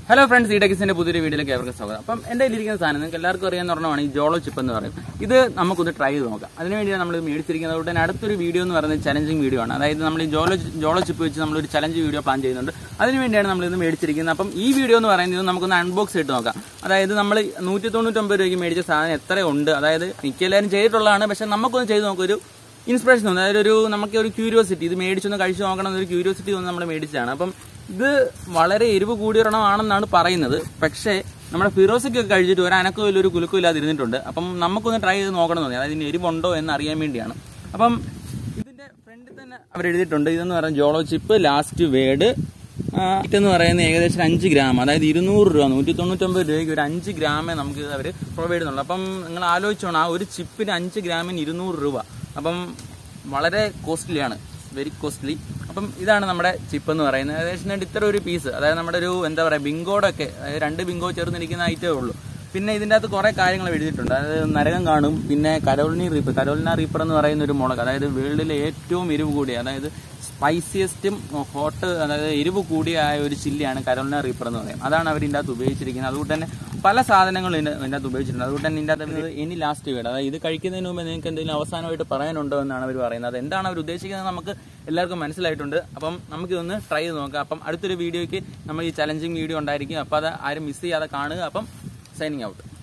hello friends ഈ ടെക്സിന്റെ പുതിയൊരു വീഡിയോയിലേക്ക് അവർക്ക് സ്വാഗതം അപ്പം എന്റെ കയ്യിലിരിക്കുന്ന സാധനം നിങ്ങൾക്ക് എല്ലാവർക്കും അറിയാവുന്ന ഒരെണ്ണമാണ് ഈ ജോളോ ചിപ്പ് എന്ന് പറയും ഇത് നമുക്കൊന്ന് ട്രൈ ചെയ്ത് നോക്കാം അതിനുവേണ്ടിയാണ് നമ്മൾ മേടിച്ചിരിക്കുന്നത് അതുകൊണ്ട് തന്നെ അടുത്തൊരു വീഡിയോ എന്ന് പറയുന്നത് ചലഞ്ചിങ് വീഡിയോ ആണ് അതായത് നമ്മൾ ഈ ജോളോ ജോളോ ചിപ്പ് വെച്ച് നമ്മളൊരു ചലഞ്ച് വീഡിയോ പ്ലാൻ ചെയ്യുന്നുണ്ട് അതിനുവേണ്ടിയാണ് നമ്മൾ ഇത് മേടിച്ചിരിക്കുന്നത് അപ്പം ഈ വീഡിയോ എന്ന് പറയുന്നത് നമുക്കൊന്ന് അൺബോക്സ് ഇട്ട് നോക്കാം അതായത് നമ്മൾ നൂറ്റി തൊണ്ണൂറ്റൊമ്പത് രൂപയ്ക്ക് മേടിച്ച സാധനം എത്ര ഉണ്ട് അതായത് മിക്ക എല്ലാവരും ചെയ്തിട്ടുള്ളതാണ് പക്ഷെ നമുക്കൊന്ന് ചെയ്ത് നോക്കാം ഒരു ഇൻസ്പിറേഷൻ തോന്നുന്നു അതായത് ഒരു നമുക്ക് ഒരു ക്യൂരിയോസിറ്റി ഇത് മേടിച്ചൊന്ന് കഴിച്ചു നോക്കണം എന്നൊരു ക്യൂരിയോസിറ്റി തോന്നി നമ്മൾ മേടിച്ചതാണ് അപ്പം ഇത് വളരെ എരിവ് കൂടിയൊരെണ്ണമാണെന്നാണ് പറയുന്നത് പക്ഷേ നമ്മുടെ ഫിറോസയ്ക്കൊക്കെ കഴിച്ചിട്ട് ഒരു അനക്കവും ഇല്ല ഒരു കുലുക്കവും ഇല്ലാതെ ഇരുന്നിട്ടുണ്ട് അപ്പം നമുക്കൊന്ന് ട്രൈ ചെയ്ത് നോക്കണം എന്ന് തോന്നി അതായത് ഇതിന് എരിവുണ്ടോ എന്ന് അറിയാൻ വേണ്ടിയാണ് അപ്പം ഇതിന്റെ ഫ്രണ്ടിൽ തന്നെ അവർ എഴുതിയിട്ടുണ്ട് ഇതെന്ന് പറയുന്നത് ജോളോ ചിപ്പ് ലാസ്റ്റ് വേഡ് ഇതെന്ന് പറയുന്നത് ഏകദേശം അഞ്ച് ഗ്രാം അതായത് ഇരുന്നൂറ് രൂപ നൂറ്റി തൊണ്ണൂറ്റൊമ്പത് രൂപയ്ക്ക് ഒരു അഞ്ച് ഗ്രാമേ നമുക്ക് അവർ പ്രൊവൈഡ് ചെയ്യുന്നുള്ളൂ അപ്പം നിങ്ങൾ ആലോചിച്ചോണം ആ ഒരു ചിപ്പിന് അഞ്ച് ഗ്രാമിന് ഇരുന്നൂറ് രൂപ അപ്പം വളരെ കോസ്റ്റ്ലിയാണ് വെരി കോസ്റ്റ്ലി അപ്പം ഇതാണ് നമ്മുടെ ചിപ്പ് എന്ന് പറയുന്നത് ഏകദേശം രണ്ട് ഇത്ര ഒരു പീസ് അതായത് നമ്മുടെ ഒരു എന്താ പറയുക ബിങ്കോടൊക്കെ അതായത് രണ്ട് ബിങ്കോ ചേർന്നിരിക്കുന്ന ഐറ്റമേ ഉള്ളൂ പിന്നെ ഇതിൻ്റെ അകത്ത് കുറേ കാര്യങ്ങൾ എഴുതിയിട്ടുണ്ട് അതായത് നരകം കാണും പിന്നെ കരോളിനി റീപ്പർ കരോളിന റീപ്പർ എന്ന് പറയുന്ന ഒരു മുളക് അതായത് വേൾഡിലെ ഏറ്റവും എരിവ് കൂടിയ അതായത് സ്പൈസിയസ്റ്റും ഹോട്ട് അതായത് എരിവ് കൂടിയ ആയ ഒരു ചില്ലിയാണ് കരോളിന റീപ്പർ എന്ന് പറയുന്നത് അതാണ് അവർ ഇതിൻ്റെ അകത്ത് ഉപയോഗിച്ചിരിക്കുന്നത് അതുകൊണ്ട് തന്നെ പല സാധനങ്ങളും ഇതിൻ്റെ ഇതിൻ്റെ അകത്ത് ഉപയോഗിച്ചിട്ടുണ്ട് അതുകൊണ്ട് തന്നെ ഇതിൻ്റെ അകത്ത് ഇനി ലാസ്റ്റ് വേഡ് അതായത് ഇത് കഴിക്കുന്നതിന് മുമ്പ് നിങ്ങൾക്ക് എന്തെങ്കിലും അവസാനമായിട്ട് പറയാനുണ്ടോ എന്നാണ് അവർ പറയുന്നത് അത് എന്താണ് അവർ ഉദ്ദേശിക്കുന്നത് നമുക്ക് എല്ലാവർക്കും മനസ്സിലായിട്ടുണ്ട് അപ്പം നമുക്കിതൊന്ന് ട്രൈ ചെയ്ത് നോക്കാം അപ്പം അടുത്തൊരു വീഡിയോയ്ക്ക് നമ്മൾ ഈ ചലഞ്ചിങ് വീഡിയോ ഉണ്ടായിരിക്കും അപ്പോൾ അത് ആരും മിസ് ചെയ്യാതെ കാണുക അപ്പം സൈനിങ് ഔട്ട്